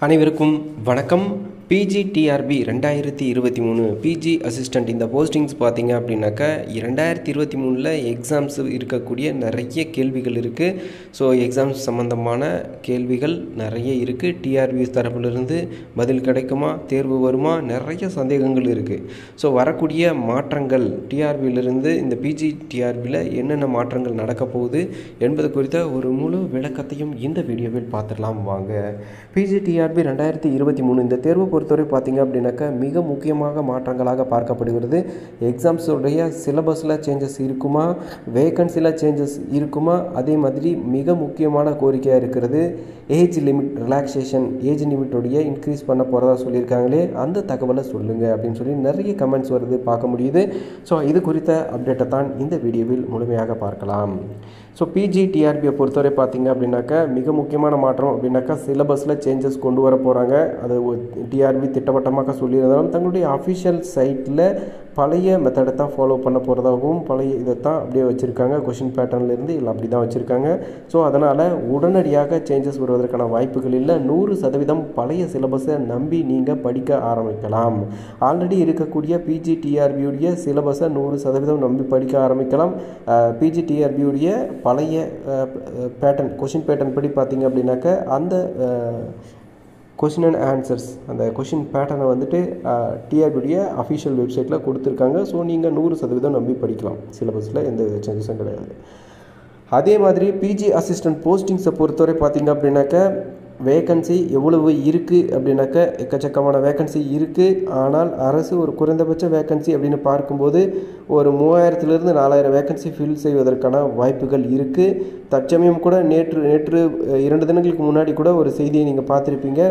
அனைவருக்கும் வணக்கம் PG TRP ரெண்டாயிரத்தி இருபத்தி மூணு பிஜி அசிஸ்டண்ட் இந்த போஸ்டிங்ஸ் பார்த்தீங்க அப்படின்னாக்கா ரெண்டாயிரத்தி இருபத்தி மூணில் எக்ஸாம்ஸ் இருக்கக்கூடிய நிறைய கேள்விகள் இருக்குது ஸோ எக்ஸாம்ஸ் சம்மந்தமான கேள்விகள் நிறைய இருக்குது டிஆர்பி தரப்பிலிருந்து பதில் கிடைக்குமா தேர்வு வருமா நிறைய சந்தேகங்கள் இருக்குது ஸோ வரக்கூடிய மாற்றங்கள் டிஆர்பியிலிருந்து இந்த பிஜி டிஆர்பியில் என்னென்ன மாற்றங்கள் நடக்க போகுது என்பது குறித்த ஒரு முழு விளக்கத்தையும் இந்த வீடியோவில் பார்த்துடலாம் வாங்க பிஜி டிஆர்பி ரெண்டாயிரத்தி இருபத்தி மூணு இந்த தேர்வு பொறுத்தவரை பார்த்தீங்க அப்படின்னாக்கா மிக முக்கியமாக மாற்றங்களாக பார்க்கப்படுகிறது எக்ஸாம்ஸுடைய சிலபஸில் சேஞ்சஸ் இருக்குமா வேகன்சியில் சேஞ்சஸ் இருக்குமா அதே மாதிரி மிக முக்கியமான கோரிக்கையாக இருக்கிறது ஏஜ் லிமிட் ரிலாக்ஸேஷன் ஏஜ் லிமிட்டோடைய இன்க்ரீஸ் பண்ண போகிறதா சொல்லியிருக்காங்களே அந்த தகவலை சொல்லுங்கள் அப்படின்னு சொல்லி நிறைய கமெண்ட்ஸ் வருது பார்க்க முடியுது ஸோ இது குறித்த அப்டேட்டை தான் இந்த வீடியோவில் முழுமையாக பார்க்கலாம் ஸோ பிஜி டிஆர்பியை பொறுத்தவரை பார்த்தீங்க அப்படின்னாக்கா மிக முக்கியமான மாற்றம் அப்படின்னாக்கா சிலபஸில் சேஞ்சஸ் கொண்டு வர போகிறாங்க அது டிஆர்பி திட்டவட்டமாக சொல்லியிருந்தாலும் தங்களுடைய அஃபிஷியல் சைட்டில் பழைய மெத்தடை தான் ஃபாலோ பண்ண போகிறதாகவும் பழைய இதை தான் அப்படியே வச்சுருக்காங்க கொஷின் பேட்டர்ன்லேருந்து இல்லை அப்படி தான் வச்சுருக்காங்க ஸோ அதனால் உடனடியாக சேஞ்சஸ் வருவதற்கான வாய்ப்புகள் இல்லை நூறு சதவீதம் பழைய சிலபஸை நம்பி நீங்கள் படிக்க ஆரம்பிக்கலாம் ஆல்ரெடி இருக்கக்கூடிய பிஜி டிஆர்பியுடைய சிலபஸை நூறு சதவீதம் நம்பி படிக்க ஆரம்பிக்கலாம் பிஜி டிஆர்பியுடைய பழைய பேட்டர்ன் கொஷின் பேட்டர்ன் படி பார்த்தீங்க அப்படின்னாக்க அந்த கொஷின் அண்ட் ஆன்சர்ஸ் அந்த கொஷின் பேட்டர்னை வந்துட்டு டிஆர்பியுடைய அஃபிஷியல் வெப்சைட்டில் கொடுத்துருக்காங்க ஸோ நீங்கள் நூறு சதவீதம் நம்பி படிக்கலாம் சிலபஸில் எந்த வித சேஞ்சஸும் கிடையாது அதே மாதிரி பிஜி அசிஸ்டன்ட் போஸ்டிங்ஸை பொறுத்தவரை பார்த்தீங்க அப்படின்னாக்க வேக்கன்சி எவ்வளவு இருக்குது அப்படின்னாக்க எக்கச்சக்கமான வேக்கன்சி இருக்குது ஆனால் அரசு ஒரு குறைந்தபட்ச வேக்கன்சி அப்படின்னு பார்க்கும்போது ஒரு மூவாயிரத்துலேருந்து நாலாயிரம் வேக்கன்சி ஃபில் செய்வதற்கான வாய்ப்புகள் இருக்குது தற்சமயம் கூட நேற்று நேற்று இரண்டு தினங்களுக்கு முன்னாடி கூட ஒரு செய்தியை நீங்கள் பார்த்துருப்பீங்க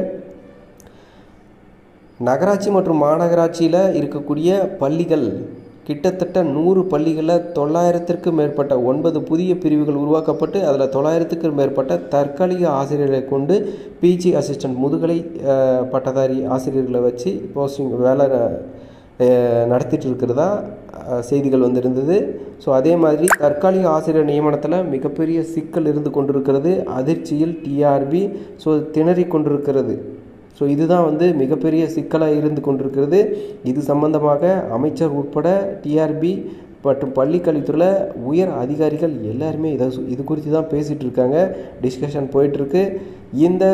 நகராட்சி மற்றும் மாநகராட்சியில் இருக்கக்கூடிய பள்ளிகள் கிட்டத்தட்ட நூறு பள்ளிகளில் தொள்ளாயிரத்திற்கும் மேற்பட்ட ஒன்பது புதிய பிரிவுகள் உருவாக்கப்பட்டு அதில் தொள்ளாயிரத்துக்கும் மேற்பட்ட தற்காலிக ஆசிரியர்களை கொண்டு பிஜி அசிஸ்டன்ட் முதுகலை பட்டதாரி ஆசிரியர்களை வச்சு போஸ்டிங் வேலை நடத்திட்டு இருக்கிறதா செய்திகள் வந்திருந்தது ஸோ அதே மாதிரி தற்காலிக ஆசிரியர் நியமனத்தில் மிகப்பெரிய சிக்கல் இருந்து கொண்டிருக்கிறது அதிர்ச்சியில் டிஆர்பி ஸோ திணறி கொண்டிருக்கிறது ஸோ இதுதான் வந்து மிகப்பெரிய சிக்கலாக இருந்து கொண்டிருக்கிறது இது சம்பந்தமாக அமைச்சர் உட்பட டிஆர்பி மற்றும் பள்ளிக்கல்வித்துறையில் உயர் அதிகாரிகள் எல்லாருமே இதை இது குறித்து தான் பேசிகிட்டு இருக்காங்க டிஸ்கஷன் போயிட்டுருக்கு இந்த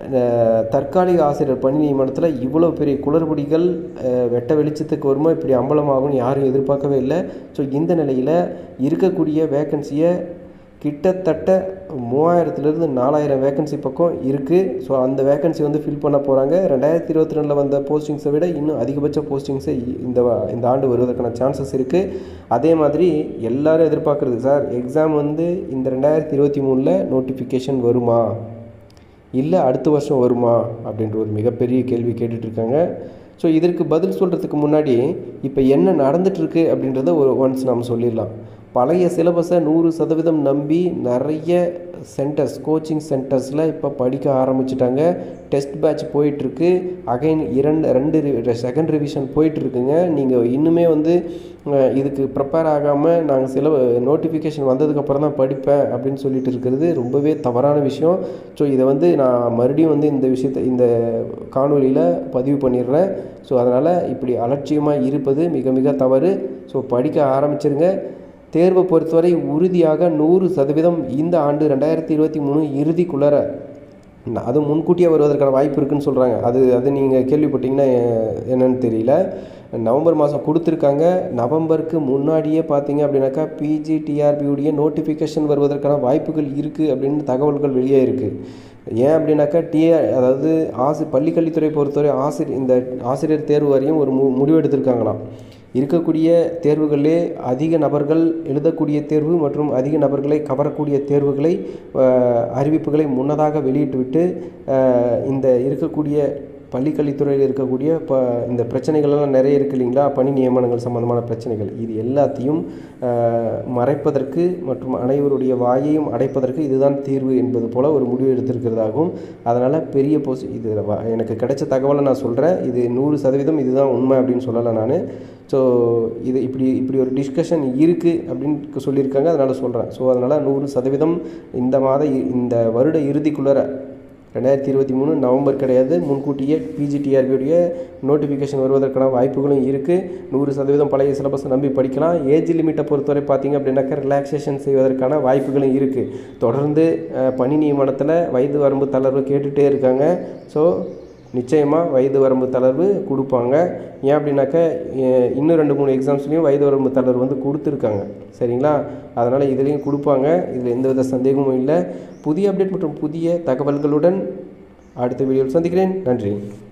தற்காலிக ஆசிரியர் பணி நியமனத்தில் இவ்வளோ பெரிய குளறுபடிகள் வெட்ட வெளிச்சத்துக்கு வருமா இப்படி அம்பலமாகும்னு யாரும் எதிர்பார்க்கவே இல்லை ஸோ இந்த நிலையில் இருக்கக்கூடிய வேக்கன்சியை கிட்டத்தட்ட மூவாயிரத்துலேருந்து நாலாயிரம் வேக்கன்சி பக்கம் இருக்குது ஸோ அந்த வேக்கன்சி வந்து ஃபில் பண்ண போகிறாங்க ரெண்டாயிரத்தி இருபத்தி ரெண்டில் வந்த போஸ்டிங்ஸை விட இன்னும் அதிகபட்ச போஸ்டிங்ஸை இந்த இந்த ஆண்டு வருவதற்கான சான்சஸ் இருக்குது அதே மாதிரி எல்லோரும் எதிர்பார்க்குறது சார் எக்ஸாம் வந்து இந்த ரெண்டாயிரத்தி இருபத்தி மூணில் நோட்டிஃபிகேஷன் வருமா இல்லை அடுத்த வருஷம் வருமா அப்படின்ற ஒரு மிகப்பெரிய கேள்வி கேட்டுட்ருக்காங்க ஸோ இதற்கு பதில் சொல்கிறதுக்கு முன்னாடி இப்போ என்ன நடந்துகிட்ருக்கு அப்படின்றத ஒரு ஒன்ஸ் நம்ம சொல்லிடலாம் பழைய சிலபஸை நூறு சதவீதம் நம்பி நிறைய சென்டர்ஸ் கோச்சிங் சென்டர்ஸில் இப்போ படிக்க ஆரம்பிச்சிட்டாங்க டெஸ்ட் பேட்ச் போயிட்டுருக்கு அகைன் இரண்டு ரெண்டு செகண்ட் ரிவிஷன் போயிட்டுருக்குங்க நீங்கள் இன்னுமே வந்து இதுக்கு ப்ரிப்பேர் ஆகாமல் நாங்கள் சில நோட்டிஃபிகேஷன் வந்ததுக்கப்புறம் தான் படிப்பேன் அப்படின்னு சொல்லிட்டு இருக்கிறது ரொம்பவே தவறான விஷயம் ஸோ இதை வந்து நான் மறுபடியும் வந்து இந்த விஷயத்தை இந்த காணொலியில் பதிவு பண்ணிடுறேன் ஸோ அதனால் இப்படி அலட்சியமாக இருப்பது மிக மிக தவறு ஸோ படிக்க ஆரம்பிச்சிருங்க தேர்வை பொறுத்தவரை உறுதியாக நூறு சதவீதம் இந்த ஆண்டு ரெண்டாயிரத்தி இருபத்தி மூணு இறுதிக்குள்ளார அது முன்கூட்டியே வருவதற்கான வாய்ப்பு இருக்குன்னு சொல்கிறாங்க அது அது நீங்கள் கேள்விப்பட்டீங்கன்னா என்னன்னு தெரியல நவம்பர் மாதம் கொடுத்துருக்காங்க நவம்பருக்கு முன்னாடியே பார்த்தீங்க அப்படின்னாக்கா பிஜி டிஆர்பியுடைய நோட்டிஃபிகேஷன் வருவதற்கான வாய்ப்புகள் இருக்குது அப்படின்னு தகவல்கள் வெளியே இருக்குது ஏன் அப்படின்னாக்கா டிஆர் அதாவது ஆசி பள்ளிக்கல்வித்துறை பொறுத்தவரை ஆசிரியர் இந்த ஆசிரியர் தேர்வு வரையும் ஒரு மு முடிவு எடுத்திருக்காங்களாம் இருக்கக்கூடிய தேர்வுகளிலே அதிக நபர்கள் எழுதக்கூடிய தேர்வு மற்றும் அதிக நபர்களை கவரக்கூடிய தேர்வுகளை அறிவிப்புகளை முன்னதாக வெளியிட்டுவிட்டு இந்த இருக்கக்கூடிய பள்ளிக்கல்வித்துறையில் இருக்கக்கூடிய ப இந்த பிரச்சனைகள்லாம் நிறைய இருக்குது இல்லைங்களா பணி நியமனங்கள் சம்மந்தமான பிரச்சனைகள் இது எல்லாத்தையும் மறைப்பதற்கு மற்றும் அனைவருடைய வாயையும் அடைப்பதற்கு இதுதான் தீர்வு என்பது போல் ஒரு முடிவு எடுத்திருக்கிறதாகவும் அதனால் பெரிய போஸ்ட் இது எனக்கு கிடைச்ச தகவலை நான் சொல்கிறேன் இது நூறு சதவீதம் இதுதான் உண்மை அப்படின்னு சொல்லலை நான் ஸோ இது இப்படி இப்படி ஒரு டிஸ்கஷன் இருக்குது அப்படின்னு சொல்லியிருக்காங்க அதனால் சொல்கிறேன் ஸோ அதனால் நூறு சதவீதம் இந்த மாத இந்த வருட இறுதிக்குள்ளே ரெண்டாயிரத்தி இருபத்தி மூணு நவம்பர் கிடையாது முன்கூட்டியே பிஜிடிஆர்பியுடைய நோட்டிஃபிகேஷன் வருவதற்கான வாய்ப்புகளும் இருக்குது நூறு சதவீதம் பழைய சிலபஸை நம்பி படிக்கலாம் ஏஜ் லிமிட்டை பொறுத்தவரை பார்த்தீங்க அப்படின்னாக்கா ரிலாக்ஸேஷன் செய்வதற்கான வாய்ப்புகளும் இருக்குது தொடர்ந்து அஹ், பணி நியமனத்தில் வயது வரம்பு தளர்வு கேட்டுகிட்டே இருக்காங்க ஸோ நிச்சயமாக வயது வரம்பு தளர்வு கொடுப்பாங்க ஏன் அப்படின்னாக்கா எ- இன்னும் ரெண்டு மூணு எக்ஸாம்ஸ்லேயும் வயது வரம்பு தளர்வு வந்து கொடுத்துருக்காங்க சரிங்களா அதனால் இதுலேயும் கொடுப்பாங்க இதில் எந்தவித சந்தேகமும் இல்லை புதிய அப்டேட் மற்றும் புதிய தகவல்களுடன் அடுத்த வீடியோவில் சந்திக்கிறேன் நன்றி